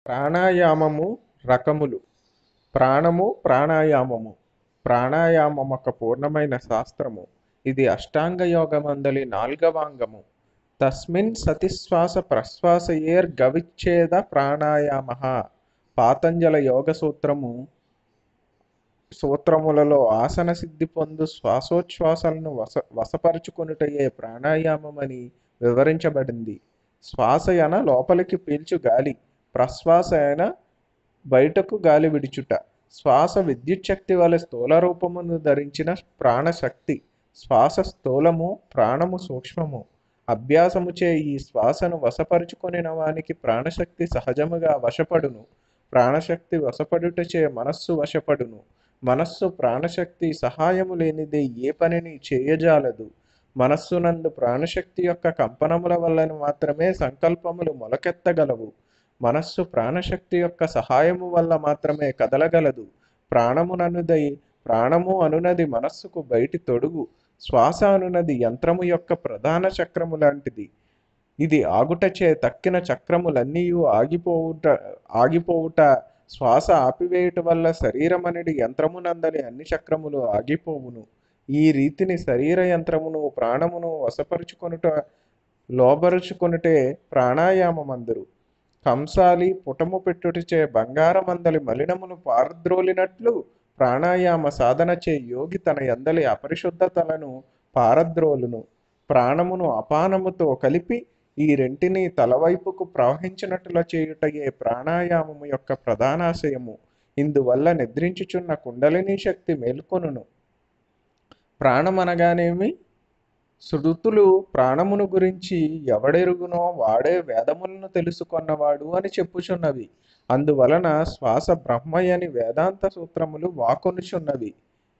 ప్రాణాయామము రకములు ప్రాణము ప్రాణాయామము ప్రాణాయామం ఒక పూర్ణమైన శాస్త్రము ఇది అష్టాంగ యోగమందలి నాల్గవాంగము తస్మిన్ సతిశ్వాస ప్రశ్వాసయేర్ గవిచ్ఛేద ప్రాణాయామ పాతంజల యోగ సూత్రము సూత్రములలో ఆసన సిద్ధి పొందు శ్వాసోచ్ఛ్వాసాలను వస వశపరుచుకొనుటయే ప్రాణాయామమని వివరించబడింది శ్వాస యన లోపలికి పీల్చు గాలి ప్రశ్వాస అయిన బయటకు గాలి విడుచుట శ్వాస విద్యుత్ శక్తి వలె స్థూల రూపమును ధరించిన ప్రాణశక్తి శ్వాస స్థూలము ప్రాణము సూక్ష్మము అభ్యాసముచే ఈ శ్వాసను వశపరుచుకొనిన వానికి ప్రాణశక్తి సహజముగా వశపడును ప్రాణశక్తి వశపడుటచే మనస్సు వశపడును మనస్సు ప్రాణశక్తి సహాయము లేనిదే ఏ పనిని చేయజాలదు మనస్సునందు ప్రాణశక్తి యొక్క కంపనముల వలన మాత్రమే సంకల్పములు మొలకెత్తగలవు మనస్సు ప్రాణశక్తి యొక్క సహాయము వల్ల మాత్రమే కదలగలదు ప్రాణముననుదై ప్రాణము అనునది మనస్సుకు బయటి తొడుగు శ్వాస అనునది యంత్రము యొక్క ప్రధాన చక్రము లాంటిది ఇది ఆగుటచే తక్కిన చక్రములన్నీ ఆగిపోవుట ఆగిపోవుట శ్వాస ఆపివేయుట వల్ల శరీరమనిడి యంత్రమునందని అన్ని చక్రములు ఆగిపోవును ఈ రీతిని శరీర యంత్రమును ప్రాణమును వశపరుచుకొనుట లోబరుచుకొనుటే ప్రాణాయామమందరు కంసాలి పుటము పెట్టుటచే బంగారమందలి మలినమును పారద్రోలినట్లు ప్రాణాయామ సాధనచే యోగి తన ఎందలి అపరిశుద్ధతలను పారద్రోలును ప్రాణమును అపానముతో కలిపి ఈ రెంటిని తలవైపుకు ప్రవహించినట్ల చేయుటయే ప్రాణాయామము యొక్క ప్రధానాశయము ఇందువల్ల నిద్రించుచున్న కుండలిని శక్తి మేల్కొనును ప్రాణమనగానేమి శృతులు ప్రాణమును గురించి ఎవడెరుగునో వాడే వేదములను తెలుసుకొన్నవాడు అని చెప్పుచున్నవి అందువలన శ్వాస బ్రహ్మయని వేదాంత సూత్రములు వాకొనుచున్నవి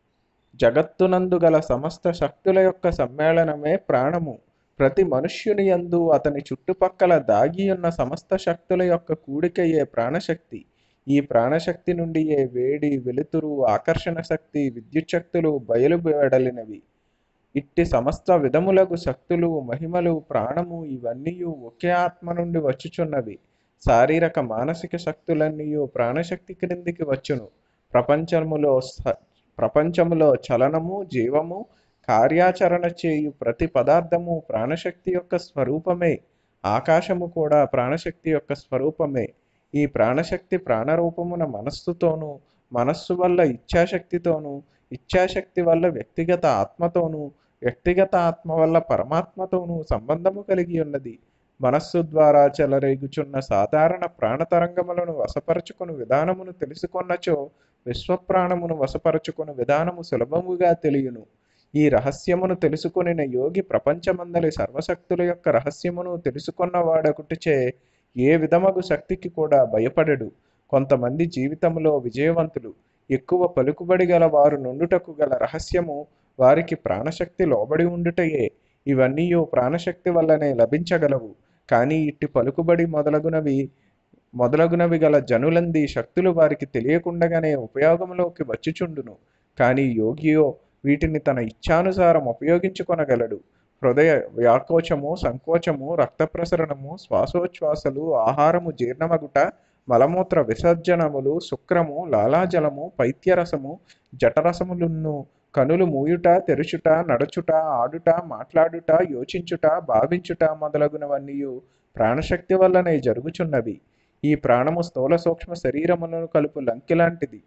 జగత్తునందు గల సమస్త శక్తుల యొక్క సమ్మేళనమే ప్రాణము ప్రతి మనుష్యుని యందు అతని చుట్టుపక్కల దాగి ఉన్న సమస్త శక్తుల యొక్క కూడికయే ప్రాణశక్తి ఈ ప్రాణశక్తి నుండి ఏ వేడి వెలుతురు ఆకర్షణ శక్తి విద్యుత్ శక్తులు బయలువెడలినవి ఇట్టి సమస్త విధములకు శక్తులు మహిమలు ప్రాణము ఇవన్నీ ఒకే ఆత్మ నుండి వచ్చుచున్నవి శారీరక మానసిక శక్తులన్నీ ప్రాణశక్తి క్రిందికి వచ్చును ప్రపంచములో ప్రపంచములో చలనము జీవము కార్యాచరణ చేయు ప్రతి పదార్థము ప్రాణశక్తి యొక్క స్వరూపమే ఆకాశము కూడా ప్రాణశక్తి యొక్క స్వరూపమే ఈ ప్రాణశక్తి ప్రాణరూపమున మనస్సుతోనూ మనస్సు వల్ల ఇచ్ఛాశక్తితోనూ ఇచ్ఛాశక్తి వల్ల వ్యక్తిగత ఆత్మతోనూ వ్యక్తిగత ఆత్మ వల్ల పరమాత్మతోనూ సంబంధము కలిగి ఉన్నది మనస్సు ద్వారా చెలరేగుచున్న సాధారణ ప్రాణతరంగములను వశపరచుకుని విధానమును తెలుసుకొన్నచో విశ్వప్రాణమును వశపరచుకుని విధానము సులభముగా తెలియను ఈ రహస్యమును తెలుసుకొనిన యోగి ప్రపంచమందలి సర్వశక్తుల యొక్క రహస్యమును తెలుసుకున్నవాడొకటిచే ఏ విధమగు శక్తికి కూడా భయపడడు కొంతమంది జీవితంలో విజయవంతులు ఎక్కువ పలుకుబడి గల వారు నుండుటకు గల రహస్యము వారికి ప్రాణశక్తి లోబడి ఉండుటయే ఇవన్నీ ప్రాణశక్తి వల్లనే లభించగలవు కానీ ఇట్టి పలుకుబడి మొదలగునవి మొదలగునవి గల జనులంది శక్తులు వారికి తెలియకుండగానే ఉపయోగంలోకి వచ్చిచుండును కానీ యోగియో వీటిని తన ఇచ్ఛానుసారం ఉపయోగించుకొనగలడు హృదయ వ్యాకోచము సంకోచము రక్త ప్రసరణము శ్వాసోచ్ఛ్వాసలు ఆహారము జీర్ణమగుట మలమూత్ర విసర్జనములు శుక్రము లాలాజలము పైత్యరసము జఠరసములను కనులు మూయుట తెరుచుట నడుచుట ఆడుట మాట్లాడుట యోచించుట భావించుట మొదలగునవన్నీ ప్రాణశక్తి వల్లనే జరుగుచున్నవి ఈ ప్రాణము స్థూల సూక్ష్మ శరీరములను కలుపు లంకె లాంటిది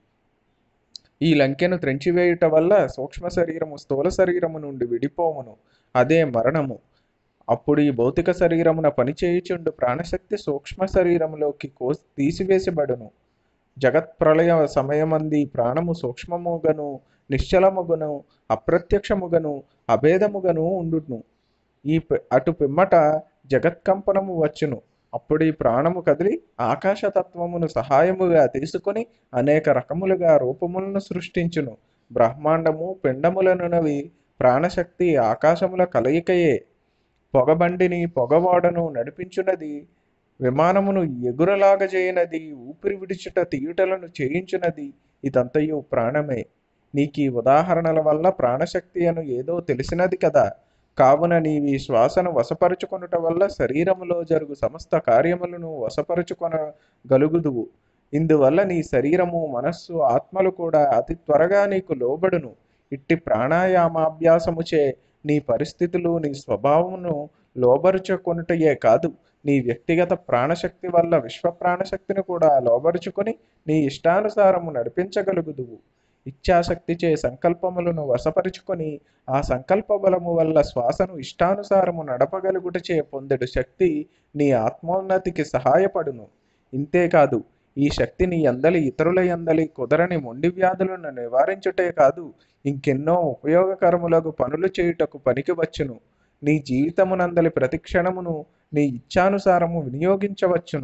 ఈ లంకెను త్రెంచివేయుట వల్ల సూక్ష్మ శరీరము స్థూల శరీరము నుండి విడిపోవును అదే మరణము అప్పుడు ఈ భౌతిక శరీరమున పనిచేయుచుండు ప్రాణశక్తి సూక్ష్మ శరీరములోకి కో తీసివేసబడును జగత్ ప్రళయ సమయమంది ప్రాణము సూక్ష్మముగను నిశ్చలముగను అప్రత్యక్షముగను అభేదముగను ఉండును ఈ అటు పిమ్మట జగత్కంపనము వచ్చును అప్పుడు ఈ ప్రాణము కదిలి ఆకాశతత్వమును సహాయముగా తీసుకొని అనేక రకములుగా రూపములను సృష్టించును బ్రహ్మాండము పిండములనునవి ప్రాణశక్తి ఆకాశముల కలయికయే పొగబండిని పొగవాడను నడిపించున్నది విమానమును ఎగురలాగజేయనది ఊపిరి విడిచుట తీయుటలను చేయించున్నది ఇదంతయు ప్రాణమే నీకు ఈ ఉదాహరణల వల్ల ప్రాణశక్తి అను ఏదో తెలిసినది కదా కావున నీవి శ్వాసను వశపరుచుకొనుట వల్ల శరీరములో జరుగు సమస్త కార్యములను వశపరుచుకొనగలుగుదువు ఇందువల్ల నీ శరీరము మనస్సు ఆత్మలు కూడా అతి త్వరగా నీకు లోబడును ఇట్టి ప్రాణాయామాభ్యాసముచే నీ పరిస్థితులు నీ స్వభావమును లోబరుచుకొనుటయే కాదు నీ వ్యక్తిగత ప్రాణశక్తి వల్ల విశ్వ ప్రాణశక్తిని కూడా లోబరుచుకొని నీ ఇష్టానుసారము నడిపించగలుగుదువు ఇచ్ఛాశక్తిచే సంకల్పములను వశపరుచుకొని ఆ సంకల్ప బలము వల్ల శ్వాసను ఇష్టానుసారము నడపగలుగుటచే పొందెడు శక్తి నీ ఆత్మోన్నతికి సహాయపడును ఇంతేకాదు ఈ శక్తి నీ అందలి ఇతరుల అందలి కుదరని మొండి వ్యాధులను నివారించుటే కాదు ఇంకెన్నో ఉపయోగకరములకు పనులు చేయుటకు పనికి వచ్చును నీ జీవితమునందలి ప్రతి క్షణమును నీ ఇచ్ఛానుసారము వినియోగించవచ్చును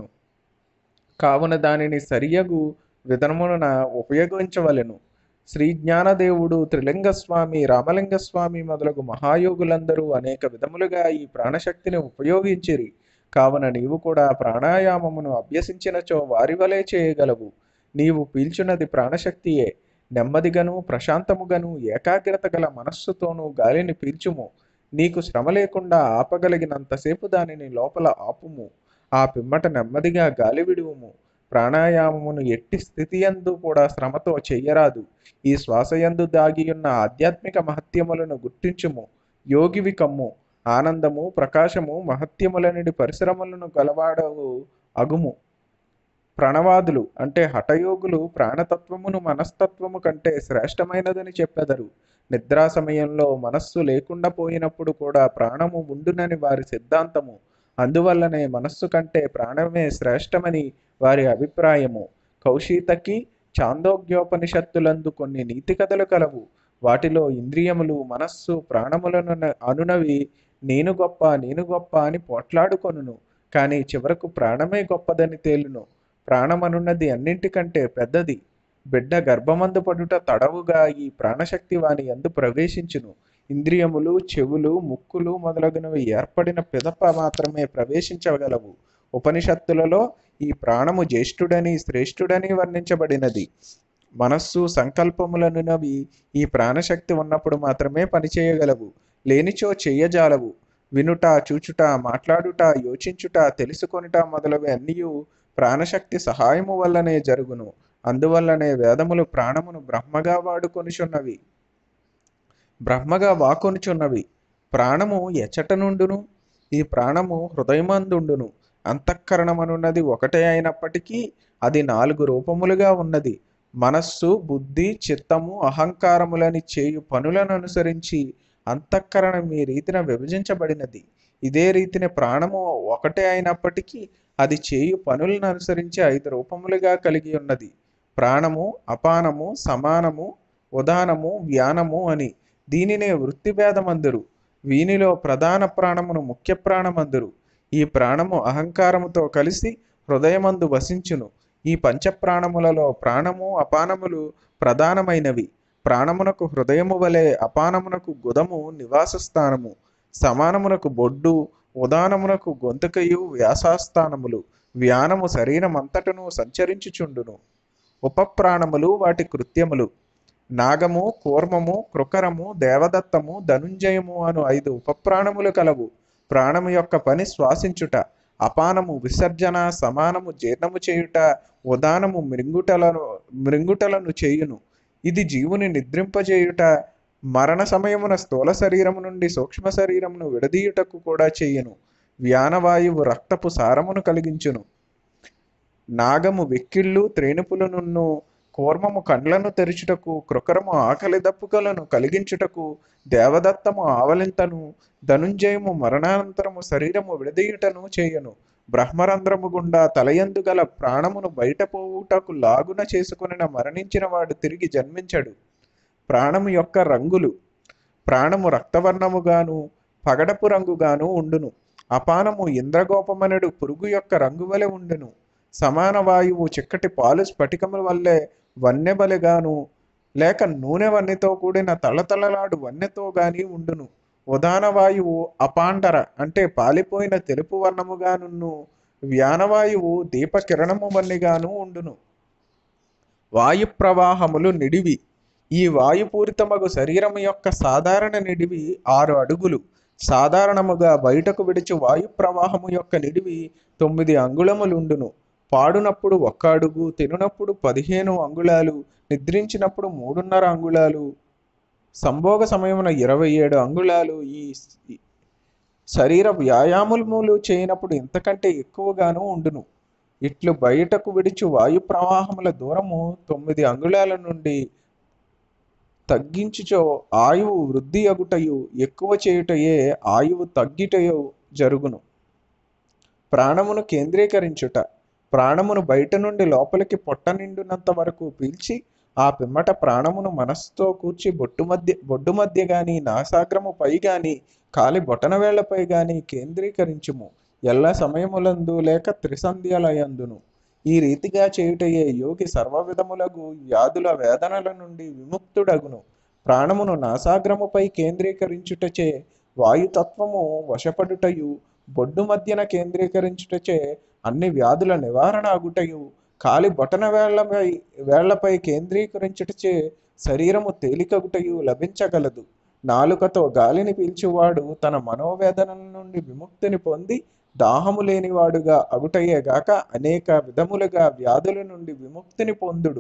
కావున దానిని సరియగు విధమున ఉపయోగించవలెను శ్రీ జ్ఞానదేవుడు త్రిలింగస్వామి రామలింగస్వామి మొదలగు మహాయోగులందరూ అనేక విధములుగా ఈ ప్రాణశక్తిని ఉపయోగించిరి కావున నీవు కూడా ప్రాణాయామమును అభ్యసించినచో వారి వలె చేయగలవు నీవు పీల్చున్నది ప్రాణశక్తియే నెమ్మదిగను ప్రశాంతముగను ఏకాగ్రత గల మనస్సుతోనూ గాలిని పీల్చుము నీకు శ్రమ లేకుండా ఆపగలిగినంతసేపు దానిని లోపల ఆపుము ఆ పిమ్మట నెమ్మదిగా గాలి విడువుము ప్రాణాయామమును ఎట్టి స్థితియందు కూడా శ్రమతో చెయ్యరాదు ఈ శ్వాసయందు దాగియున్న ఆధ్యాత్మిక మహత్యములను గుర్తించుము యోగివి కమ్ము ఆనందము ప్రకాశము మహత్యములనిడి పరిశ్రమలను గలవాడవు అగుము ప్రణవాదులు అంటే హఠయోగులు ప్రాణతత్వమును మనస్తత్వము కంటే శ్రేష్టమైనదని చెప్పెదరు నిద్రా సమయంలో మనస్సు లేకుండా పోయినప్పుడు కూడా ప్రాణము ఉండునని వారి సిద్ధాంతము అందువల్లనే మనస్సు కంటే ప్రాణమే శ్రేష్టమని వారి అభిప్రాయము కౌశీతకి చాందోగ్యోపనిషత్తులందు కొన్ని నీతి కథలు కలవు వాటిలో ఇంద్రియములు మనస్సు ప్రాణములను అనునవి నేను గొప్ప నేను గొప్ప అని పోట్లాడుకొనును కానీ చివరకు ప్రాణమే గొప్పదని తేలును ప్రాణమనున్నది అన్నింటికంటే పెద్దది బిడ్డ గర్భమందు పడుట తడవుగా ఈ ప్రాణశక్తి వాని ఎందు ప్రవేశించును ఇంద్రియములు చెవులు ముక్కులు మొదలగునవి ఏర్పడిన పిదప మాత్రమే ప్రవేశించగలవు ఉపనిషత్తులలో ఈ ప్రాణము జ్యేష్ఠుడని శ్రేష్ఠుడని వర్ణించబడినది మనస్సు సంకల్పములనునవి ఈ ప్రాణశక్తి ఉన్నప్పుడు మాత్రమే పనిచేయగలవు లేనిచో చెయ్యజాలవు వినుట చూచుట మాట్లాడుట యోచించుట తెలుసుకొనుట మొదలవి అన్నీ ప్రాణశక్తి సహాయము వల్లనే జరుగును అందువల్లనే వేదములు ప్రాణమును బ్రహ్మగా వాడుకొనుచున్నవి బ్రహ్మగా వాకొనుచున్నవి ప్రాణము ఎచ్చట నుండును ఈ ప్రాణము హృదయమందుండును అంతఃకరణమనున్నది ఒకటే అయినప్పటికీ అది నాలుగు రూపములుగా ఉన్నది మనస్సు బుద్ధి చిత్తము అహంకారములని చేయు పనులను అనుసరించి అంతఃకరణం ఈ రీతిన విభజించబడినది ఇదే రీతిన ప్రాణము ఒకటే అయినప్పటికీ అది చేయు పనులను అనుసరించి ఐదు రూపములుగా కలిగి ఉన్నది ప్రాణము అపానము సమానము ఉదానము వ్యానము అని దీనినే వృత్తిభేదమందురు వీనిలో ప్రధాన ప్రాణమును ముఖ్య ప్రాణమందురు ఈ ప్రాణము అహంకారముతో కలిసి హృదయమందు వసించును ఈ పంచప్రాణములలో ప్రాణము అపానములు ప్రధానమైనవి ప్రాణమునకు హృదయము వలె అపానమునకు గుదము నివాస స్థానము సమానమునకు బొడ్డు ఉదానమునకు గొంతుకయు వ్యాసాస్థానములు వ్యానము శరీరమంతటను సంచరించుచుండును ఉపప్రాణములు వాటి కృత్యములు నాగము కూర్మము కృకరము దేవదత్తము ధనుంజయము అను ఐదు ఉపప్రాణములు కలవు ప్రాణము యొక్క పని శ్వాసించుట అపానము విసర్జన సమానము జీర్ణము చేయుట ఉదానము మృంగుటలను మృంగుటలను చేయును ఇది జీవుని నిద్రింపజేయుట మరణ సమయమున స్థూల శరీరము నుండి సూక్ష్మ శరీరమును విడదీయుటకు కూడా చేయును వ్యానవాయువు రక్తపు సారమును కలిగించును నాగము వెక్కిళ్ళు త్రేణుపులనున్ను కూర్మము కండ్లను తెరుచుటకు కృకరము ఆకలి దప్పుకలను కలిగించుటకు దేవదత్తము ఆవలింతను ధనుంజయము మరణానంతరము శరీరము విడదీయుటను చేయను బ్రహ్మరంధ్రము గుండా తలయందు గల ప్రాణమును బయట పోవుటకు లాగున చేసుకుని మరణించిన వాడు తిరిగి జన్మించడు ప్రాణము యొక్క రంగులు ప్రాణము రక్తవర్ణముగాను పగడపు రంగుగాను ఉండును అపానము ఇంద్రగోపమనుడు పురుగు యొక్క రంగు వలె ఉండును సమాన వాయువు చిక్కటి పాలు స్ఫటికముల వల్లే వన్నెబలిగాను లేక నూనె వన్నెతో కూడిన తలతలలాడు వన్నెతో గాని ఉండును ఉదాన వాయువు అపాండర అంటే పాలిపోయిన తెలుపు వర్ణముగానున్ను వ్యానవాయువు దీపకిరణము వన్నెగాను ఉండును వాయు ప్రవాహములు నిడివి ఈ వాయుపూరితమగు శరీరము యొక్క సాధారణ నిడివి ఆరు అడుగులు సాధారణముగా బయటకు విడిచి వాయు ప్రవాహము యొక్క నిడివి తొమ్మిది అంగుళములుండును పాడునప్పుడు ఒక్క అడుగు తినునప్పుడు పదిహేను అంగుళాలు నిద్రించినప్పుడు మూడున్నర అంగుళాలు సంభోగ సమయమున ఇరవై ఏడు అంగుళాలు ఈ ఈ శరీర వ్యాయామములు చేయనప్పుడు ఇంతకంటే ఎక్కువగాను ఉండును ఇట్లు బయటకు విడిచి వాయు ప్రవాహముల దూరము తొమ్మిది అంగుళాల నుండి తగ్గించుచో ఆయువు వృద్ధి అగుటయు ఎక్కువ చేయుటయే ఆయువు తగ్గిటయు జరుగును ప్రాణమును కేంద్రీకరించుట ప్రాణమును బయట నుండి లోపలికి పొట్ట నిండునంత వరకు పీల్చి ఆ పిమ్మట ప్రాణమును మనస్సుతో కూర్చి బొట్టు మధ్య బొడ్డు మధ్య గాని నాసాగ్రము పై గాని కాలి బొటన వేళ్లపై గాని కేంద్రీకరించుము ఎల్ల సమయములందు లేక త్రిసంధ్యలయందును ఈ రీతిగా చేయుటయే యోగి సర్వ విధములగు వ్యాధుల వేదనల నుండి విముక్తుడగును ప్రాణమును నాసాగ్రముపై కేంద్రీకరించుటచే వాయుతత్వము వశపడుటయు బొడ్డు మధ్యన కేంద్రీకరించుటచే అన్ని వ్యాధుల నివారణ అగుటయు కాలి బొటన వేళ్లపై వేళ్లపై కేంద్రీకరించుటచే శరీరము తేలికగుటయు లభించగలదు నాలుకతో గాలిని పీల్చువాడు తన మనోవేదనల నుండి విముక్తిని పొంది దాహము లేనివాడుగా అగుటయే గాక అనేక విధములుగా వ్యాధుల నుండి విముక్తిని పొందుడు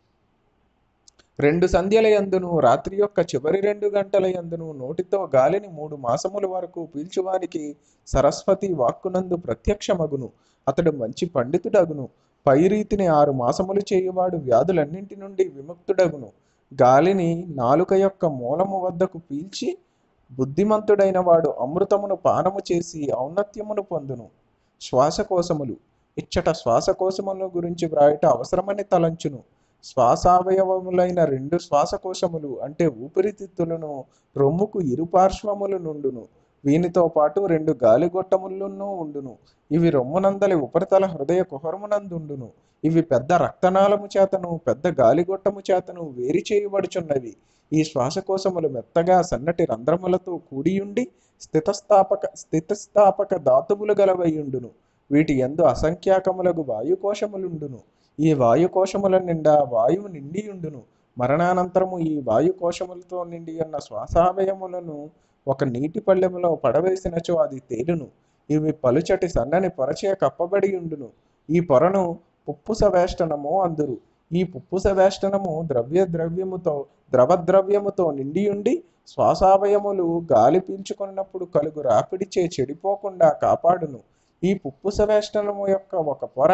రెండు సంధ్యల యందును రాత్రి యొక్క చివరి రెండు గంటల యందును నోటితో గాలిని మూడు మాసముల వరకు పీల్చువానికి సరస్వతి వాక్కునందు ప్రత్యక్షమగును అతడు మంచి పండితుడగును పై రీతిని ఆరు మాసములు చేయువాడు వ్యాధులన్నింటి నుండి విముక్తుడగును గాలిని నాలుక యొక్క మూలము వద్దకు పీల్చి బుద్ధిమంతుడైన వాడు అమృతమును పానము చేసి ఔన్నత్యమును పొందును శ్వాసకోశములు ఇచ్చట శ్వాసకోశముల గురించి వ్రాయట అవసరమని తలంచును శ్వాసావయవములైన రెండు శ్వాసకోశములు అంటే ఊపిరితిత్తులను రొమ్ముకు ఇరుపార్శ్వములు నుండును వీనితో పాటు రెండు గాలిగొట్టములను ఉండును ఇవి రొమ్మునందలి ఉపరితల హృదయ కుహరమునందుండును ఇవి పెద్ద రక్తనాళము చేతను పెద్ద గాలిగొట్టము చేతను వేరు చేయబడుచున్నవి ఈ శ్వాసకోశములు మెత్తగా సన్నటి రంధ్రములతో కూడియుండి స్థితస్థాపక స్థితిస్థాపక ధాతువులు గలవైయుండును వీటి ఎందు అసంఖ్యాకములకు వాయుకోశములుండును ఈ వాయుకోశముల నిండా వాయువు నిండియుండును మరణానంతరము ఈ వాయుకోశములతో నిండి ఉన్న శ్వాసావయములను ఒక నీటి పళ్ళెములో పడవేసినచో అది తేలును ఇవి పలుచటి సన్నని పొరచే కప్పబడి ఉండును ఈ పొరను పుప్పుస వేష్టనము అందురు ఈ పుప్పుస వేష్టనము ద్రవ్య ద్రవ్యముతో ద్రవద్రవ్యముతో నిండియుండి శ్వాసావయములు గాలి పీల్చుకున్నప్పుడు కలుగు రాపిడిచే చెడిపోకుండా కాపాడును ఈ పుప్పుస వేష్టనము యొక్క ఒక పొర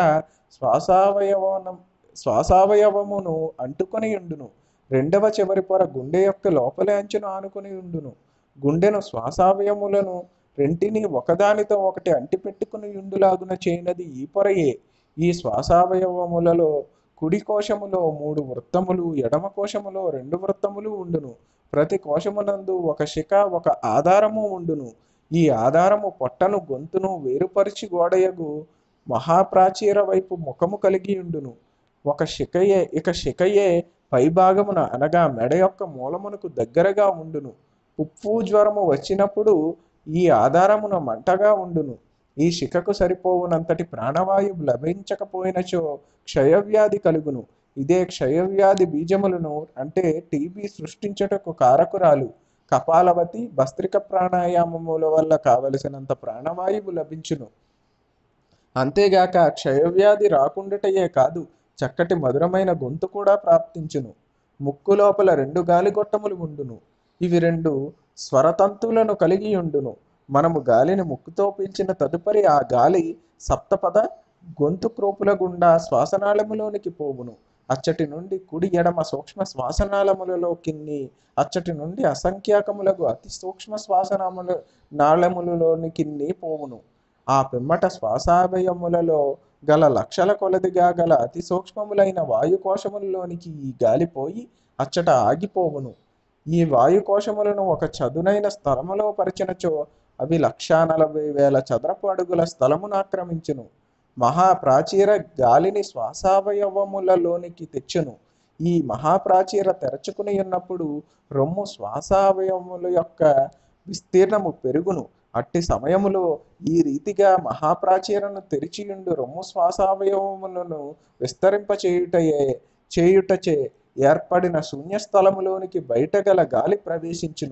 శ్వాసావయవనం శ్వాసావయవమును అంటుకొని ఉండును రెండవ చివరి పొర గుండె యొక్క లోపలి అంచును ఆనుకొని ఉండును గుండెను శ్వాసావయములను రెంటిని ఒకదానితో ఒకటి అంటిపెట్టుకుని ఉండులాగున చేయనది ఈ పొరయే ఈ శ్వాసావయవములలో కుడి కోశములో మూడు వృత్తములు ఎడమ కోశములో రెండు వృత్తములు ఉండును ప్రతి కోశమునందు ఒక శిఖ ఒక ఆధారము ఉండును ఈ ఆధారము పొట్టను గొంతును వేరుపరిచి గోడయగు మహాప్రాచీర వైపు ముఖము కలిగి ఉండును ఒక శిఖయే ఇక శిఖయే పైభాగమున అనగా మెడ యొక్క మూలమునకు దగ్గరగా ఉండును ఉప్పు జ్వరము వచ్చినప్పుడు ఈ ఆధారమున మంటగా ఉండును ఈ శిఖకు సరిపోవునంతటి ప్రాణవాయువు లభించకపోయినచో క్షయవ్యాధి కలుగును ఇదే క్షయవ్యాధి బీజములను అంటే టీబీ సృష్టించటకు కారకురాలు కపాలవతి భస్త్రిక ప్రాణాయామముల వల్ల కావలసినంత ప్రాణవాయువు లభించును అంతేగాక క్షయవ్యాధి రాకుండాటయే కాదు చక్కటి మధురమైన గొంతు కూడా ప్రాప్తించును ముక్కు లోపల రెండు గాలిగొట్టములు ఉండును ఇవి రెండు స్వరతంతువులను కలిగి ఉండును మనము గాలిని ముక్కుతో పీల్చిన తదుపరి ఆ గాలి సప్తపద గొంతు క్రోపుల గుండా శ్వాసనాళములోనికి పోవును అచ్చటి నుండి కుడి ఎడమ సూక్ష్మ శ్వాసనాళములలో కిన్ని అచ్చటి నుండి అసంఖ్యాకములకు అతి సూక్ష్మ శ్వాసనాముల నాళములలోని కిన్ని పోవును ఆ పిమ్మట శ్వాసావయములలో గల లక్షల కొలదిగా గల అతి సూక్ష్మములైన వాయుకోశములలోనికి ఈ గాలి పోయి అచ్చట ఆగిపోవును ఈ వాయుకోశములను ఒక చదునైన స్థలములో పరిచినచో అవి లక్షా నలభై వేల చదరపు అడుగుల స్థలమును ఆక్రమించును మహాప్రాచీర గాలిని శ్వాసావయవములలోనికి తెచ్చును ఈ మహాప్రాచీర తెరచుకుని ఉన్నప్పుడు రొమ్ము శ్వాసావయవముల యొక్క విస్తీర్ణము పెరుగును అట్టి సమయములో ఈ రీతిగా మహాప్రాచీరను తెరిచియుండు రొమ్ము శ్వాసావయవములను విస్తరింపచేయుటయే చేయుటచే ఏర్పడిన శూన్యస్థలములోనికి బయట గల గాలి ప్రవేశించును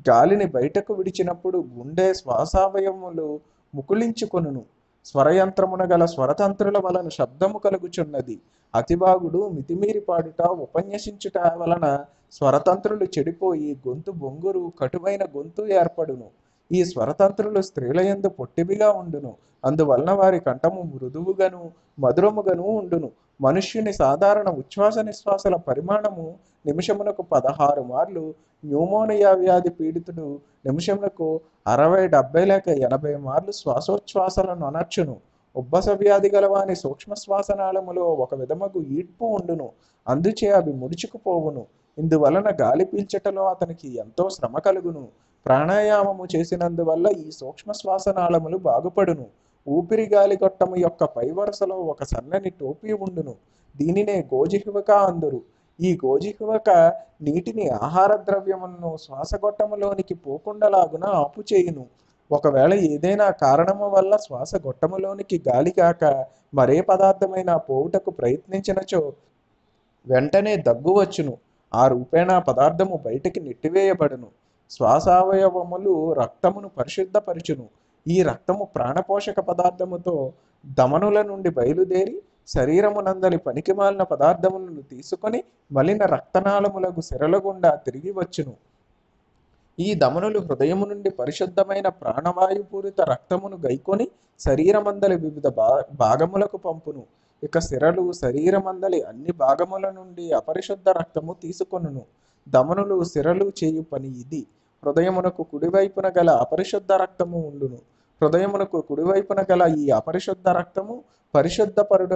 గాలిని బయటకు విడిచినప్పుడు గుండె శ్వాసావయములు ముకుళించుకొనును స్వరయంత్రమున గల స్వరతంత్రుల వలన శబ్దము కలుగుచున్నది అతిబాగుడు మితిమీరి పాడుట ఉపన్యసించుట వలన స్వరతంత్రులు చెడిపోయి గొంతు బొంగురు కటువైన గొంతు ఏర్పడును ఈ స్వరతంత్రులు స్త్రీలయందు పొట్టివిగా ఉండును అందువలన వారి కంఠము మృదువుగను మధురముగను ఉండును మనుష్యుని సాధారణ ఉచ్ఛ్వాస నిశ్వాసల పరిమాణము నిమిషమునకు పదహారు మార్లు న్యూమోనియా వ్యాధి పీడితుడు నిమిషమునకు అరవై డెబ్బై లేక ఎనభై మార్లు శ్వాసోచ్ఛ్వాసలను అనర్చును ఉబ్బస వ్యాధి గలవాని సూక్ష్మ శ్వాసనాళములో ఒక విధమగు ఈడ్పు ఉండును అందుచే అవి ముడుచుకుపోవును ఇందువలన గాలి పీల్చటలో అతనికి ఎంతో శ్రమ కలుగును ప్రాణాయామము చేసినందువల్ల ఈ సూక్ష్మ శ్వాసనాళములు బాగుపడును ఊపిరి గాలి గొట్టము యొక్క పై వరుసలో ఒక సన్నని టోపీ ఉండును దీనినే గోజిహ్వక అందురు ఈ గోజిహ్వక నీటిని ఆహార ద్రవ్యములను శ్వాసగొట్టములోనికి పోకుండలాగున ఆపు చేయును ఒకవేళ ఏదైనా కారణము వల్ల శ్వాస గొట్టములోనికి గాలి కాక మరే పదార్థమైన పోవుటకు ప్రయత్నించినచో వెంటనే దగ్గు వచ్చును ఆ రూపేణా పదార్థము బయటికి నెట్టివేయబడును శ్వాసావయవములు రక్తమును పరిశుద్ధపరచును ఈ రక్తము ప్రాణపోషక పదార్థముతో దమనుల నుండి బయలుదేరి శరీరమునందలి పనికిమాలిన పదార్థములను తీసుకొని మలిన రక్తనాళములకు సిరల గుండా తిరిగి వచ్చును ఈ దమనులు హృదయము నుండి పరిశుద్ధమైన ప్రాణవాయుపూరిత రక్తమును గైకొని శరీరమందలి వివిధ భా భాగములకు పంపును ఇక సిరలు శరీరమందలి అన్ని భాగముల నుండి అపరిశుద్ధ రక్తము తీసుకొనును దమనులు సిరలు చేయు పని ఇది హృదయమునకు కుడివైపున గల అపరిశుద్ధ రక్తము ఉండును హృదయమునకు కుడివైపున గల ఈ అపరిశుద్ధ రక్తము పరిశుద్ధపరుడు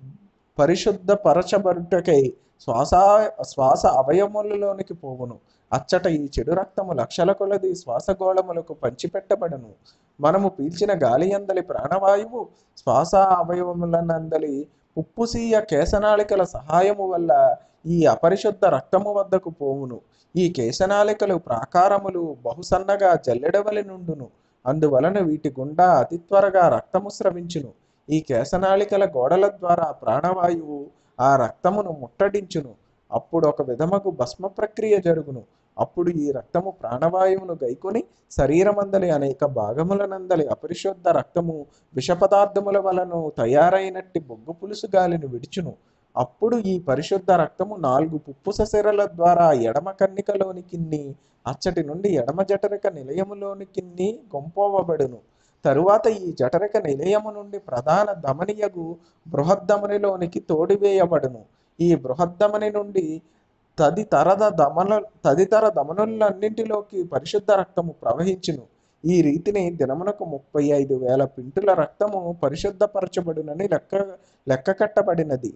పరిశుద్ధపరచబడుటకై శ్వాస శ్వాస అవయములలోనికి పోవును అచ్చట ఈ చెడు రక్తము లక్షల కొలది శ్వాసగోళములకు పంచిపెట్టబడును మనము పీల్చిన గాలి అందలి ప్రాణవాయువు శ్వాస అవయవములనందలి ఉప్పుసీయ కేశనాళికల సహాయము వల్ల ఈ అపరిశుద్ధ రక్తము వద్దకు పోవును ఈ కేశనాళికలు ప్రాకారములు బహుసన్నగా జల్లెడవలి నుండును అందువలన వీటి గుండా అతి త్వరగా రక్తము స్రవించును ఈ కేశనాళికల గోడల ద్వారా ప్రాణవాయువు ఆ రక్తమును ముట్టడించును అప్పుడు ఒక విధమగు భస్మ ప్రక్రియ జరుగును అప్పుడు ఈ రక్తము ప్రాణవాయువును గైకొని శరీరమందలి అనేక భాగములనందలి అపరిశుద్ధ రక్తము విషపదార్థముల వలను తయారైనట్టి బొగ్గు పులుసు గాలిని విడుచును అప్పుడు ఈ పరిశుద్ధ రక్తము నాలుగు పుప్పుస సిరల ద్వారా ఎడమ కన్నికలోనికిన్ని అచ్చటి నుండి ఎడమ జఠరిక నిలయములోనికిన్ని గొంపోవబడును తరువాత ఈ జఠరిక నిలయము నుండి ప్రధాన ధమనియగు బృహద్దమనిలోనికి తోడివేయబడును ఈ బృహద్దమని నుండి తదితరద దమన తదితర దమనులన్నింటిలోకి పరిశుద్ధ రక్తము ప్రవహించును ఈ రీతిని దినమునకు ముప్పై ఐదు వేల పింటుల రక్తము పరిశుద్ధపరచబడునని లెక్క లెక్క కట్టబడినది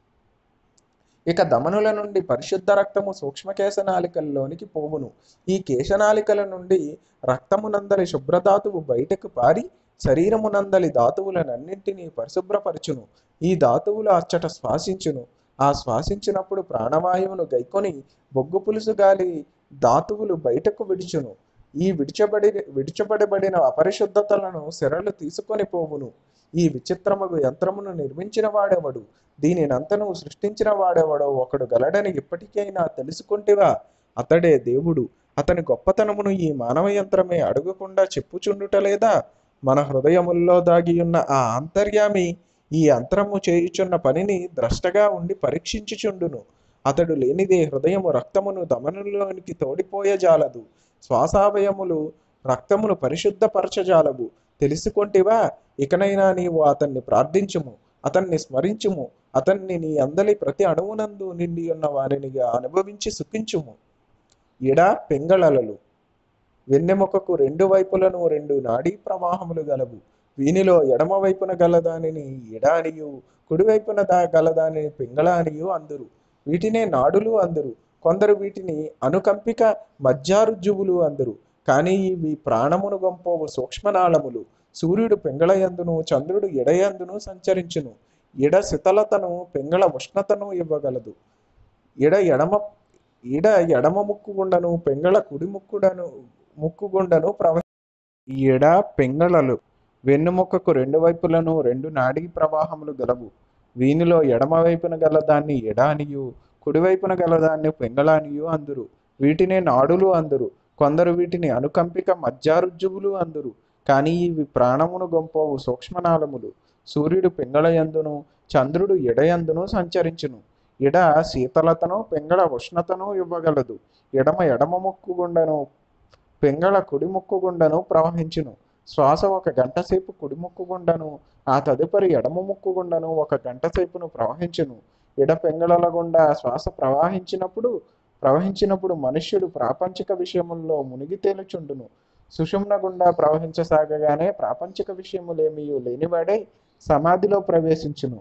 ఇక దమనుల నుండి పరిశుద్ధ రక్తము సూక్ష్మ కేశనాళికల్లోనికి పోవును ఈ కేశనాళికల నుండి రక్తమునందలి శుభ్రధాతువు బయటకు పారి శరీరమునందలి ధాతువులనన్నింటినీ పరిశుభ్రపరచును ఈ ధాతువులు అచ్చట శ్వాసించును ఆ శ్వాసించినప్పుడు ప్రాణవాయువును గైకొని బొగ్గు పులుసు గాలి ధాతువులు బయటకు విడిచును ఈ విడిచబడి విడిచబడబడిన అపరిశుద్ధతలను శిరలు తీసుకొని పోవును ఈ విచిత్రమగు యంత్రమును నిర్మించిన వాడెవడు దీనినంతను సృష్టించిన వాడెవడో ఒకడు గలడని ఇప్పటికైనా తెలుసుకుంటివా అతడే దేవుడు అతని గొప్పతనమును ఈ మానవ యంత్రమే అడుగకుండా చెప్పుచుండుటలేదా మన హృదయముల్లో దాగియున్న ఆ అంతర్యామి ఈ యంత్రము చేయుచున్న పనిని ద్రష్టగా ఉండి పరీక్షించుచుండును అతడు లేనిదే హృదయము రక్తమును దమనులోనికి తోడిపోయజాలదు శ్వాసావయములు రక్తమును పరిశుద్ధపరచజాలవు తెలుసుకొంటివా ఇకనైనా నీవు అతన్ని ప్రార్థించుము అతన్ని స్మరించుము అతన్ని నీ అందలి ప్రతి అణువునందు నిండి ఉన్న వారినిగా అనుభవించి సుఖించుము ఇడ పెంగళలలు వెన్నెముకకు రెండు వైపులను రెండు నాడీ ప్రవాహములు గలవు వీనిలో ఎడమ వైపున గలదానిని ఎడానియు కుడివైపున దా గలదానిని పింగళానియు అందురు వీటినే నాడులు అందురు కొందరు వీటిని అనుకంపిక మధ్యారుజ్జువులు అందురు కానీ ఇవి ప్రాణమును గొంపోవు సూక్ష్మనాళములు సూర్యుడు పింగళయందును చంద్రుడు ఎడయందును సంచరించును ఎడ శీతలతను పింగళ ఉష్ణతను ఇవ్వగలదు ఎడ ఎడమ ఇడ ఎడమ ముక్కుగుండను పింగళ కుడి ముక్కుడను ముక్కుగుండను ప్రవ ఎడ పింగళలు వెన్నుముక్కకు రెండు వైపులను రెండు నాడీ ప్రవాహములు గలవు వీనిలో ఎడమ వైపున గలదాన్ని ఎడానియు కుడివైపున గలదాన్ని పింగళానియు అందురు వీటినే నాడులు అందురు కొందరు వీటిని అనుకంపిక మజ్జారుజ్జువులు అందురు కానీ ఇవి ప్రాణమును గొంపోవు సూక్ష్మనాళములు సూర్యుడు పింగళయందును చంద్రుడు ఎడయందును సంచరించును ఎడ శీతలతను పింగళ ఉష్ణతను ఇవ్వగలదు ఎడమ ఎడమ ముక్కు గుండను పింగళ కుడి ముక్కు గుండను ప్రవహించును శ్వాస ఒక గంట సేపు కుడి ముక్కు గుండను ఆ తదుపరి ఎడమ ముక్కు గుండను ఒక గంట సేపును ప్రవహించును ఎడ పింగళల గుండా శ్వాస ప్రవహించినప్పుడు ప్రవహించినప్పుడు మనుష్యుడు ప్రాపంచిక విషయముల్లో మునిగి తేలుచుండును సుషుమ్న గుండా ప్రవహించసాగగానే ప్రాపంచిక విషయములేమీ లేనివాడై సమాధిలో ప్రవేశించును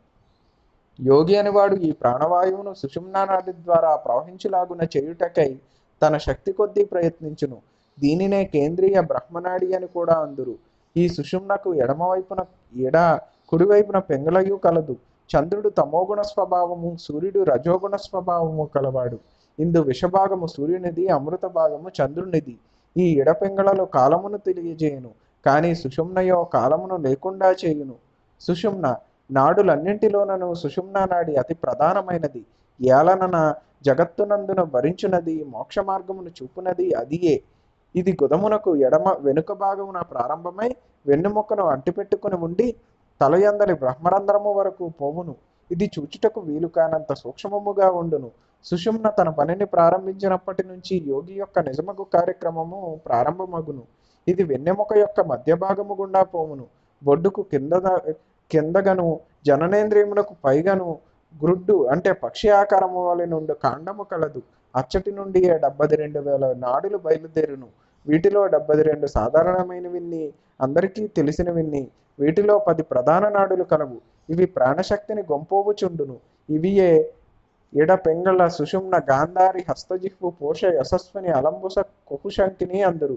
యోగి అనేవాడు ఈ ప్రాణవాయువును సుషుమ్నా నాడి ద్వారా ప్రవహించులాగున చేయుటకై తన శక్తి కొద్దీ ప్రయత్నించును దీనినే కేంద్రీయ బ్రహ్మనాడి అని కూడా అందురు ఈ సుషుమ్నకు ఎడమవైపున ఎడ కుడివైపున పెంగళయు కలదు చంద్రుడు తమోగుణ స్వభావము సూర్యుడు రజోగుణ స్వభావము కలవాడు ఇందు విషభాగము సూర్యునిది అమృత భాగము చంద్రునిది ఈ ఎడపెంగళలో కాలమును తెలియజేయును కానీ సుషుమ్నయో కాలమును లేకుండా చేయును సుషుమ్న నాడులన్నింటిలోనను సుషుమ్న నాడి అతి ప్రధానమైనది ఏలనన జగత్తునందున భరించునది మోక్ష మార్గమును చూపునది అదియే ఇది గుదమునకు ఎడమ వెనుక భాగమున ప్రారంభమై వెన్నుముక్కను అంటిపెట్టుకుని ఉండి తలయందలి బ్రహ్మరంధ్రము వరకు పోవును ఇది చూచుటకు వీలు కానంత సూక్ష్మముగా ఉండును సుషుమ్న తన పనిని ప్రారంభించినప్పటి నుంచి యోగి యొక్క నిజమగు కార్యక్రమము ప్రారంభమగును ఇది వెన్నెముక యొక్క మధ్య భాగము గుండా పోవును బొడ్డుకు కింద కిందగను జననేంద్రియములకు పైగను గ్రుడ్డు అంటే పక్షి ఆకారము వలె నుండి కాండము కలదు అచ్చటి నుండి డెబ్బై రెండు వేల నాడులు బయలుదేరును వీటిలో డెబ్బై రెండు సాధారణమైనవిన్ని అందరికీ తెలిసినవిన్ని వీటిలో పది ప్రధాన నాడులు కలవు ఇవి ప్రాణశక్తిని గొంపోవుచుండును ఇవియే ఎడ పెంగళ సుషుమ్న గాంధారి హస్తజిహ్వు పోష యశస్విని అలంబుస కుహుశంకిని అందరు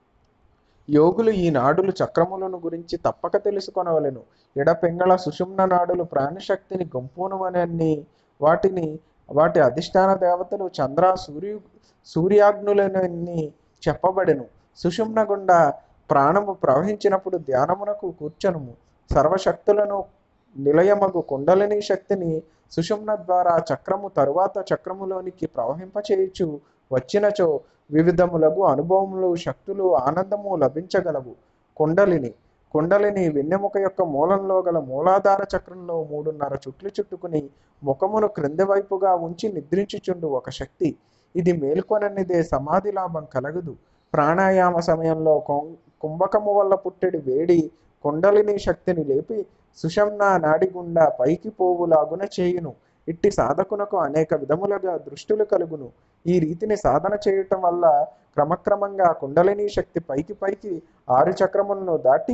యోగులు ఈ నాడులు చక్రములను గురించి తప్పక తెలుసుకొనవలెను ఎడపెంగళ సుషుమ్న నాడులు ప్రాణశక్తిని గొంపునవనని వాటిని వాటి అధిష్టాన దేవతలు చంద్ర సూర్యు సూర్యాగ్నులని చెప్పబడెను సుషుమ్న గుండా ప్రాణము ప్రవహించినప్పుడు ధ్యానమునకు కూర్చొనుము సర్వశక్తులను నిలయమగు కుండలిని శక్తిని సుషుమ్న ద్వారా చక్రము తరువాత చక్రములోనికి ప్రవహింపచేయచ్చు వచ్చినచో వివిధములగు అనుభవములు శక్తులు ఆనందము లభించగలవు కుండలిని కుండలిని వెన్నెముక యొక్క మూలంలో గల మూలాధార చక్రంలో మూడున్నర చుట్లు చుట్టుకుని ముఖమును క్రింది వైపుగా ఉంచి నిద్రించుచుండు ఒక శక్తి ఇది మేల్కొననిదే సమాధి లాభం కలగదు ప్రాణాయామ సమయంలో కొం- కుంభకము వల్ల పుట్టెడి వేడి కుండలిని శక్తిని లేపి సుషమ్న నాడి గుండా పైకి పోవులాగున చేయును ఇట్టి సాధకునకు అనేక విధములుగా దృష్టులు కలుగును ఈ రీతిని సాధన చేయటం వల్ల క్రమక్రమంగా కుండలిని శక్తి పైకి పైకి ఆరు చక్రములను దాటి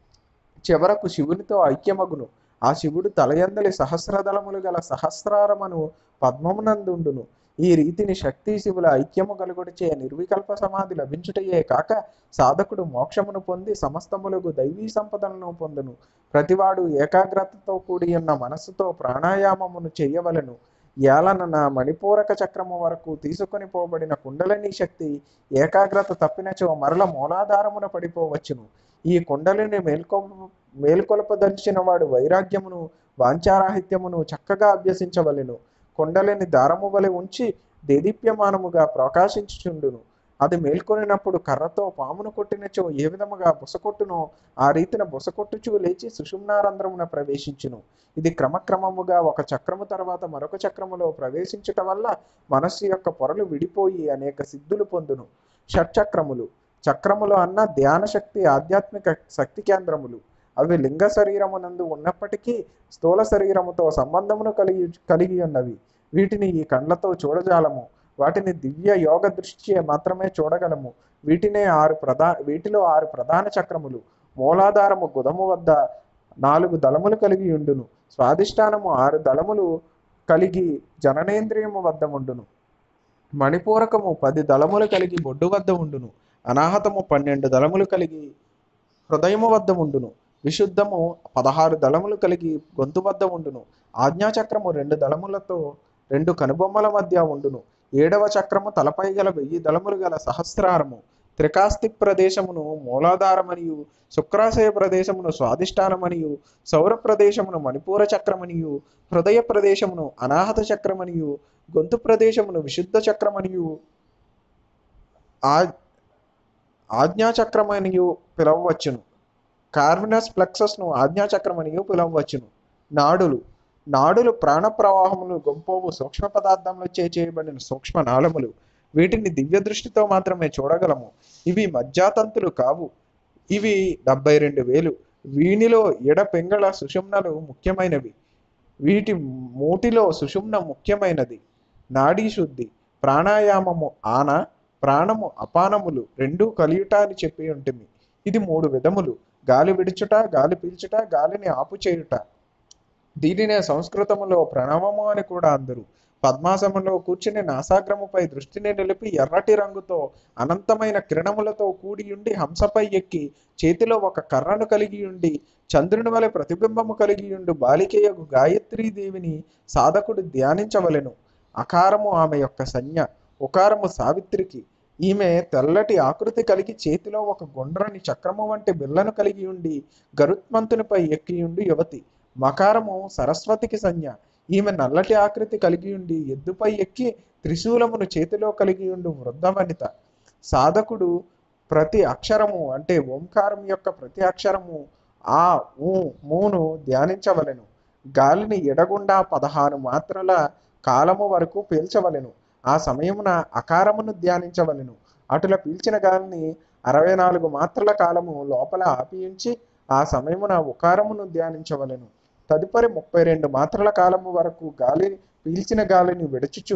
చివరకు శివునితో ఐక్యమగును ఆ శివుడు తలయందలి సహస్రదళములు గల సహస్రారమను పద్మమునందుండును ఈ రీతిని శక్తి శివుల ఐక్యము కలుగుడిచే నిర్వికల్ప సమాధి లభించుటయే కాక సాధకుడు మోక్షమును పొంది సమస్తములకు దైవీ సంపదలను పొందును ప్రతివాడు ఏకాగ్రతతో కూడి ఉన్న మనస్సుతో ప్రాణాయామమును చేయవలెను ఏలనన మణిపూరక చక్రము వరకు తీసుకొని పోబడిన కుండలిని శక్తి ఏకాగ్రత తప్పినచో మరల మూలాధారమున పడిపోవచ్చును ఈ కుండలిని మేల్కొ మేల్కొల్పదలిచిన వాడు వైరాగ్యమును వాంఛారాహిత్యమును చక్కగా అభ్యసించవలెను కుండలిని దారము వలె ఉంచి దేదీప్యమానముగా ప్రకాశించుచుండును అది మేల్కొనినప్పుడు కర్రతో పామును కొట్టినచో ఏ విధముగా బుసకొట్టునో ఆ రీతిన బుసకొట్టుచు లేచి సుషుమ్నారంధ్రమున ప్రవేశించును ఇది క్రమక్రమముగా ఒక చక్రము తర్వాత మరొక చక్రములో ప్రవేశించుట వల్ల మనస్సు యొక్క పొరలు విడిపోయి అనేక సిద్ధులు పొందును షట్చక్రములు చక్రములు అన్న ధ్యాన శక్తి ఆధ్యాత్మిక శక్తి కేంద్రములు అవి లింగ శరీరమునందు ఉన్నప్పటికీ స్థూల శరీరముతో సంబంధమును కలిగి కలిగి ఉన్నవి వీటిని ఈ కండ్లతో చూడజాలము వాటిని దివ్య యోగ దృష్ట్యే మాత్రమే చూడగలము వీటినే ఆరు ప్రధా వీటిలో ఆరు ప్రధాన చక్రములు మూలాధారము గుదము వద్ద నాలుగు దళములు కలిగి ఉండును స్వాదిష్టానము ఆరు దళములు కలిగి జననేంద్రియము వద్ద ఉండును మణిపూరకము పది దళములు కలిగి బొడ్డు వద్ద ఉండును అనాహతము పన్నెండు దళములు కలిగి హృదయము వద్ద ఉండును విశుద్ధము పదహారు దళములు కలిగి గొంతు వద్ద ఉండును ఆజ్ఞాచక్రము రెండు దళములతో రెండు కనుబొమ్మల మధ్య ఉండును ఏడవ చక్రము తలపై గల వెయ్యి దళములు గల సహస్రారము త్రికాస్తిక్ ప్రదేశమును మూలాధారమనియు శుక్రాశయ ప్రదేశమును స్వాదిష్టానమనియు సౌర ప్రదేశమును మణిపూర చక్రమనియు హృదయ ప్రదేశమును అనాహత చక్రమనియు గొంతు ప్రదేశమును విశుద్ధ చక్రమనియు ఆ ఆజ్ఞాచక్రమనియు పిలవవచ్చును కార్వినస్ ప్లెక్సస్ను ఆజ్ఞాచక్రమనియు పిలవవచ్చును నాడులు నాడులు ప్రాణ ప్రవాహములు గొంపోవు సూక్ష్మ పదార్థములచే చేయబడిన సూక్ష్మ నాళములు వీటిని దివ్య దృష్టితో మాత్రమే చూడగలము ఇవి మజ్జాతంతులు కావు ఇవి డెబ్బై రెండు వేలు వీనిలో ఎడ పెంగళ సుషుమ్నలు ముఖ్యమైనవి వీటి మూటిలో సుషుమ్న ముఖ్యమైనది నాడీ శుద్ధి ప్రాణాయామము ఆన ప్రాణము అపానములు రెండూ కలియుట అని చెప్పి ఉంటుంది ఇది మూడు విధములు గాలి విడుచుట గాలి పీల్చుట గాలిని ఆపు చేయుట దీనినే సంస్కృతములో ప్రణవము అని కూడా అందరు పద్మాసనంలో కూర్చుని నాసాగ్రముపై దృష్టిని నిలిపి ఎర్రటి రంగుతో అనంతమైన కిరణములతో కూడి ఉండి హంసపై ఎక్కి చేతిలో ఒక కర్రను కలిగి ఉండి చంద్రుని వలె ప్రతిబింబము కలిగి ఉండు బాలికేయకు గాయత్రీ దేవిని సాధకుడు ధ్యానించవలెను అకారము ఆమె యొక్క సంజ్ఞ ఉకారము సావిత్రికి ఈమె తెల్లటి ఆకృతి కలిగి చేతిలో ఒక గుండ్రని చక్రము వంటి బిల్లను కలిగి ఉండి గరుత్మంతునిపై ఎక్కి ఉండి యువతి మకారము సరస్వతికి సంజ్ఞ ఈమె నల్లటి ఆకృతి కలిగి ఉండి ఎద్దుపై ఎక్కి త్రిశూలమును చేతిలో కలిగి ఉండు వృద్ధ వనిత సాధకుడు ప్రతి అక్షరము అంటే ఓంకారం యొక్క ప్రతి అక్షరము ఆ ఊ మూను ధ్యానించవలెను గాలిని ఎడగుండా పదహారు మాత్రల కాలము వరకు పీల్చవలెను ఆ సమయమున అకారమును ధ్యానించవలెను అటుల పీల్చిన గాలిని అరవై నాలుగు మాత్రల కాలము లోపల ఆపియుంచి ఆ సమయమున ఉకారమును ధ్యానించవలెను తదుపరి ముప్పై రెండు మాత్రల కాలము వరకు గాలి పీల్చిన గాలిని విడుచుచు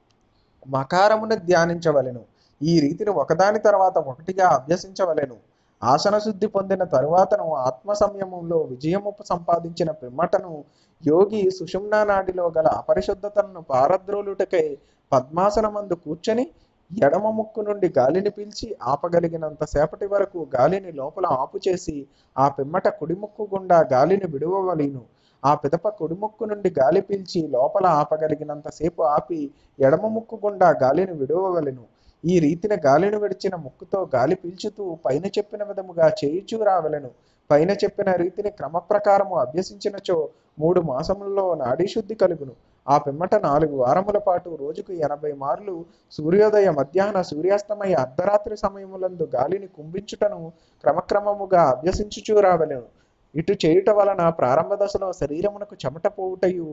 మకారమును ధ్యానించవలెను ఈ రీతిని ఒకదాని తర్వాత ఒకటిగా అభ్యసించవలెను ఆసన శుద్ధి పొందిన తరువాతను ఆత్మ సంయమంలో విజయము సంపాదించిన పిమ్మటను యోగి సుషుమ్నా నాడిలో గల అపరిశుద్ధతను పారద్రోలుటకై పద్మాసనమందు కూర్చొని ఎడమ ముక్కు నుండి గాలిని పీల్చి ఆపగలిగినంత సేపటి వరకు గాలిని లోపల ఆపు చేసి ఆ పిమ్మట కుడి ముక్కు గుండా గాలిని విడువవలీను ఆ పిదప కుడి ముక్కు నుండి గాలి పీల్చి లోపల ఆపగలిగినంత సేపు ఆపి ఎడమ ముక్కు గుండా గాలిని విడువవలెను ఈ రీతిన గాలిని విడిచిన ముక్కుతో గాలి పీల్చుతూ పైన చెప్పిన విధముగా చేయుచూ రావలెను పైన చెప్పిన రీతిని క్రమప్రకారము అభ్యసించినచో మూడు మాసములలో నాడీ శుద్ధి కలుగును ఆ పిమ్మట నాలుగు వారముల పాటు రోజుకు ఎనభై మార్లు సూర్యోదయ మధ్యాహ్న సూర్యాస్తమయ అర్ధరాత్రి సమయములందు గాలిని కుంభించుటను క్రమక్రమముగా అభ్యసించుచూ రావలెను ఇటు చేయుట వలన ప్రారంభ దశలో శరీరమునకు చెమట పోవుటయు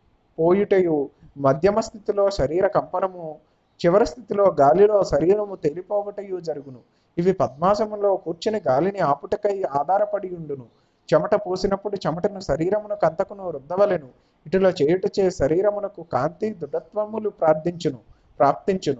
పోయుటయు మధ్యమ స్థితిలో శరీర కంపనము చివరి స్థితిలో గాలిలో శరీరము తేలిపోవటయు జరుగును ఇవి పద్మాసనంలో కూర్చుని గాలిని ఆపుటకై ఆధారపడి ఉండును చెమట పోసినప్పుడు చెమటను శరీరమునకు అంతకును రుద్దవలెను ఇటులో చేయుటచే శరీరమునకు కాంతి దృఢత్వములు ప్రార్థించును ప్రాప్తించును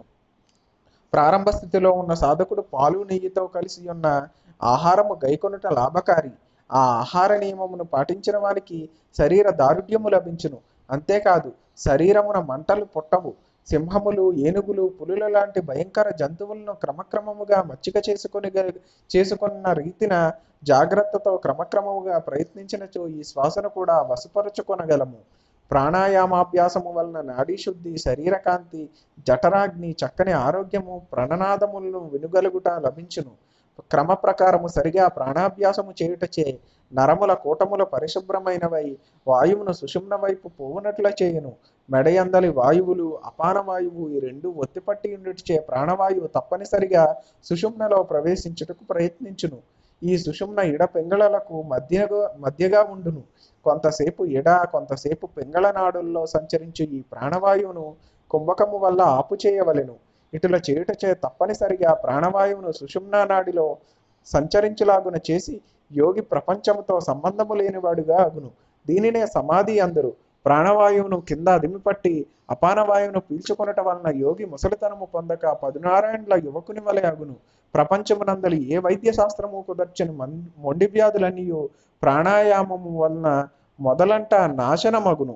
ప్రారంభ స్థితిలో ఉన్న సాధకుడు పాలు నెయ్యితో కలిసి ఉన్న ఆహారము గైకొనుట లాభకారి ఆ ఆహార నియమమును పాటించిన వారికి శరీర దారుఢ్యము లభించును అంతేకాదు శరీరమున మంటలు పుట్టవు సింహములు ఏనుగులు పులుల లాంటి భయంకర జంతువులను క్రమక్రమముగా మచ్చిక చేసుకొని చేసుకున్న రీతిన జాగ్రత్తతో క్రమక్రమముగా ప్రయత్నించినచో ఈ శ్వాసను కూడా వశపరుచుకొనగలము ప్రాణాయామాభ్యాసము వలన నాడీ శుద్ధి శరీరకాంతి జఠరాగ్ని చక్కని ఆరోగ్యము ప్రణనాదములను వినుగలుగుట లభించును క్రమ ప్రకారము సరిగా ప్రాణాభ్యాసము చేయుటచే నరముల కూటములు పరిశుభ్రమైనవై వాయువును సుషుమ్న వైపు పోవునట్ల చేయును మెడయందలి వాయువులు అపాన వాయువు ఈ రెండు ఒత్తిపట్టి ఉండుటచే ప్రాణవాయువు తప్పనిసరిగా సుషుమ్నలో ప్రవేశించుటకు ప్రయత్నించును ఈ సుషుమ్న ఇడ పెంగళలకు మధ్యగా మధ్యగా ఉండును కొంతసేపు ఎడ కొంతసేపు పెంగళ నాడుల్లో సంచరించు ఈ ప్రాణవాయువును కుంభకము వల్ల ఆపు చేయవలెను ఇటుల చేయుటచే తప్పనిసరిగా ప్రాణవాయువును సుషుమ్నా నాడిలో సంచరించులాగున చేసి యోగి ప్రపంచముతో సంబంధము లేనివాడుగా అగును దీనినే సమాధి అందరు ప్రాణవాయువును కింద అదిమిపట్టి అపానవాయువును పీల్చుకొనట వలన యోగి ముసలితనము పొందక పదునారాయణుల యువకుని వలె అగును ప్రపంచమునందలి ఏ వైద్య శాస్త్రము కుదర్చని మన్ మొండి వ్యాధులన్నీయు ప్రాణాయామము వలన మొదలంట నాశనమగును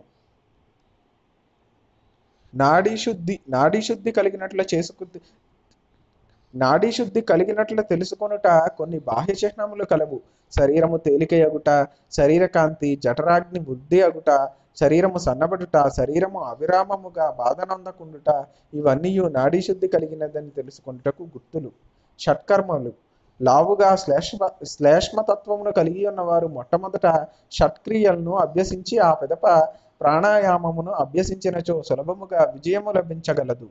నాడీ శుద్ధి నాడీ శుద్ధి కలిగినట్లు చేసుకు నాడీ శుద్ధి కలిగినట్లు తెలుసుకొనుట కొన్ని బాహ్య చిహ్నములు కలవు శరీరము తేలికయగుట శరీరకాంతి జఠరాగ్ని వృద్ధి అగుట శరీరము సన్నబడుట శరీరము అవిరామముగా బాధనందకుండుట ఇవన్నీ నాడీ శుద్ధి కలిగినదని తెలుసుకొనుటకు గుర్తులు షట్కర్మలు లావుగా శ్లేష్మ శ్లేష్మతత్వమును కలిగి ఉన్నవారు మొట్టమొదట షట్క్రియలను అభ్యసించి ఆ పిదప ప్రాణాయామమును అభ్యసించినచో సులభముగా విజయము లభించగలదు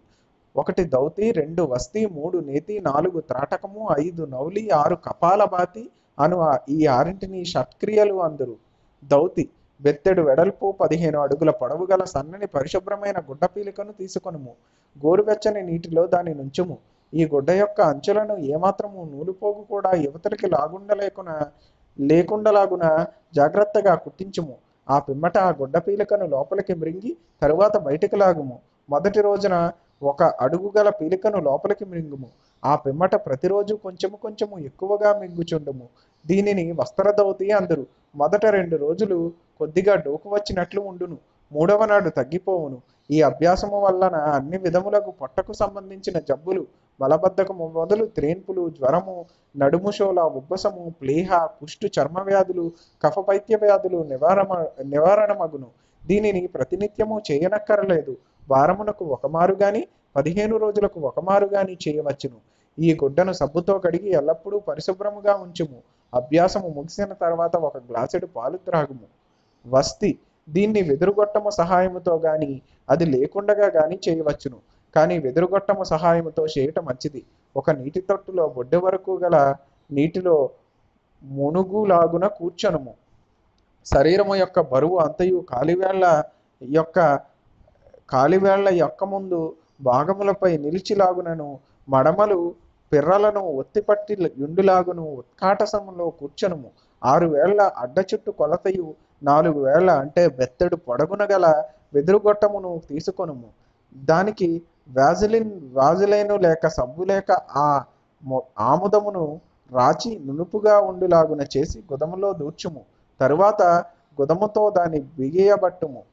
ఒకటి దౌతి రెండు వస్తి మూడు నేతి నాలుగు త్రాటకము ఐదు నౌలి ఆరు కపాలభాతి అను ఆ- ఈ ఆరింటిని షట్క్రియలు అందరు దౌతి బెత్తెడు వెడల్పు పదిహేను అడుగుల పొడవు గల సన్నని పరిశుభ్రమైన గుడ్డ పీలికను తీసుకొనుము గోరువెచ్చని నీటిలో దాని నుంచుము ఈ గుడ్డ యొక్క అంచులను ఏమాత్రము నూలుపోగు కూడా యువతలకి లాగుండలేకున లేకుండలాగున జాగ్రత్తగా కుట్టించుము ఆ పిమ్మట ఆ గుడ్డ పీలికను లోపలికి మృంగి తరువాత బయటికి లాగుము మొదటి రోజున ఒక అడుగు గల పీలికను లోపలికి మృంగుము ఆ పిమ్మట ప్రతిరోజు కొంచెము కొంచెము ఎక్కువగా మింగుచుండుము దీనిని వస్త్రదౌతి అందరు మొదట రెండు రోజులు కొద్దిగా డోకు వచ్చినట్లు ఉండును మూడవ నాడు తగ్గిపోవును ఈ అభ్యాసము వలన అన్ని విధములకు పొట్టకు సంబంధించిన జబ్బులు మలబద్ధకము మొదలు త్రేన్పులు జ్వరము నడుముషోల ఉబ్బసము ప్లేహ కుష్టు చర్మ వ్యాధులు కఫపైత్య వ్యాధులు నివారణ నివారణమగును దీనిని ప్రతినిత్యము చేయనక్కరలేదు వారమునకు ఒకమారు గాని పదిహేను రోజులకు ఒకమారు గాని చేయవచ్చును ఈ గుడ్డను సబ్బుతో కడిగి ఎల్లప్పుడూ పరిశుభ్రముగా ఉంచుము అభ్యాసము ముగిసిన తర్వాత ఒక గ్లాసెడు పాలు త్రాగుము వస్తి దీన్ని వెదురుగొట్టము సహాయముతో గాని అది లేకుండగా గాని చేయవచ్చును కానీ వెదురుగొట్టము సహాయముతో చేయటం మంచిది ఒక నీటి తొట్టులో బొడ్డె వరకు గల నీటిలో మునుగులాగున కూర్చొనుము శరీరము యొక్క బరువు అంతయు కాలివేళ్ల యొక్క కాలివేళ్ల యొక్క ముందు భాగములపై నిలిచిలాగునను మడమలు పిర్రలను ఒత్తిపట్టి యుండులాగును ఉత్కాటసములో కూర్చొనుము ఆరు వేళ్ల అడ్డ చుట్టు కొలతయు నాలుగు వేళ్ల అంటే బెత్తెడు పొడగున గల వెదురుగొట్టమును తీసుకొనుము దానికి వ్యాజిలిన్ వ్యాజిలైను లేక సబ్బు లేక ఆ మొ- ఆముదమును రాచి నునుపుగా ఉండులాగున చేసి గుదములో దూర్చుము తరువాత గుదముతో దాన్ని బిగియబట్టుము